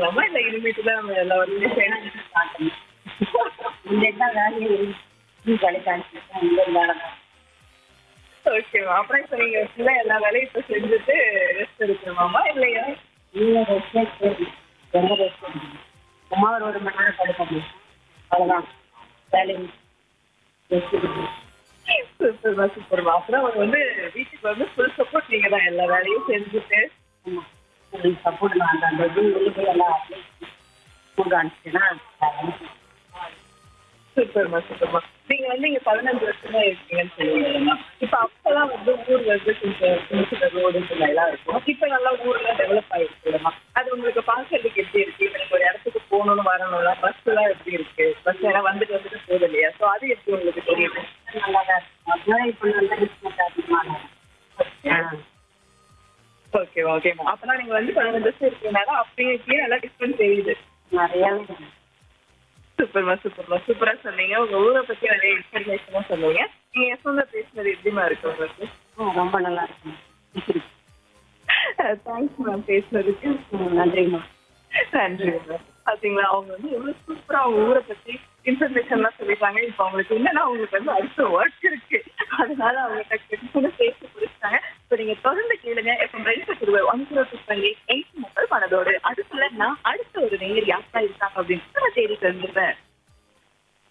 முடிச்சிட்டீங்களாமா இல்ல இனிமேட்டு தான் நம்ம எல்லா வரையும் செய்யணும் பார்க்கணும் இந்த தான் வேலையை நீ கழிக்காச்சு இந்த வேலை தான் ஓகேவா அப்புறம் இப்ப நீங்க ஃபுல்லா எல்லா வேலையும் இப்ப செஞ்சுட்டு ரெஸ்ட் எடுக்கணுமாமா இல்லையா நீங்கள் ரெஸ்ட் சரி ரொம்ப ரெஸ்ட் சும்மா ஒரு ஒரு மணி நேரம் படுக்கணும் அவ்வளோதான் வேலையை ரெஸ்ட் சூப்பர்மா சூப்பர்மா அப்புறம் அவங்க வந்து வீட்டுக்கு வந்து ஃபுல் சப்போர்ட் நீங்க தான் எல்லா வேலையும் செஞ்சுட்டு ஆமாம் உங்களுக்கு சப்போர்ட் நான் அந்த அந்த இது வெளியே போய் எல்லாம் ஃபுட் அனுப்பிச்சேன்னா சூப்பர்மா சூப்பர்மா நீங்க வந்து இங்க பதினஞ்சு வருஷமா இருக்கீங்கன்னு சொல்லுவீங்கம்மா இப்ப அப்பெல்லாம் வந்து ஊர் வந்து கொஞ்சம் சின்ன சின்ன ரோடு எல்லாம் இருக்கும் இப்ப நல்லா ஊர்ல டெவலப் ஆயிருக்குல்லம்மா அது உங்களுக்கு பாக்குறதுக்கு எப்படி இருக்கு இப்ப நீங்க ஒரு இடத்துக்கு போகணும்னு வரணும்னா பஸ் எல்லாம் எப்படி இருக்கு பஸ் எல்லாம் வந்துட்டு வந்துட்டு போகுது இல்லையா சோ அது எப்படி உங்களுக்கு தெரியுது நல்லா தான் இருக்கும் அப்படின்னா இப்போ நல்ல ரிஸ்க் அதிகமாக ஆ ஓகே ஓகேம்மா அப்பனா நீங்க வந்து பதினஞ்சு வருஷம் இருக்கீங்கனால அப்படியே இப்படியே நல்லா டிஃப்ரெண்ட் தெரியுது நிறையாவே இருக்கு. சூப்பர்மா சூப்பர்மா சூப்பரா சொன்னீங்க உங்க ஊரை பத்தி நிறைய இன்ஃபர்மேஷனும் சொன்னீங்க நீங்க எஃப்எம்ல பேசுனது எப்படிமா இருக்கு உங்களுக்கு ம், ரொம்ப நல்லா இருக்கும் தேங்க்ஸ் மேம் பேசுனதுக்கு ம், நன்றிம்மா நன்றி மேம் பாத்தீங்களா அவங்க வந்து எவ்வளவு சூப்பரா அவங்க ஊரை பத்தி இன்ஃபர்மேஷன்லாம் சொல்லிட்டாங்க இப்போ அவங்களுக்கு என்னன்னா அவங்களுக்கு வந்து அடுத்த ஒர்க் இருக்கு அதனால அவங்க டக்கு பேசி முடிச்சிட்டாங்க இப்போ நீங்க தொடர்ந்து கேளுங்க இப்போ ரெண்டு திருவை one zero two five eight eight mobile மனதோடு அதுக்குள்ள நான் அடுத்த ஒரு நேர் யாருக்கா இருக்காங்க அப்படின்னு நான் தேடி தெரிஞ்சுப்பேன்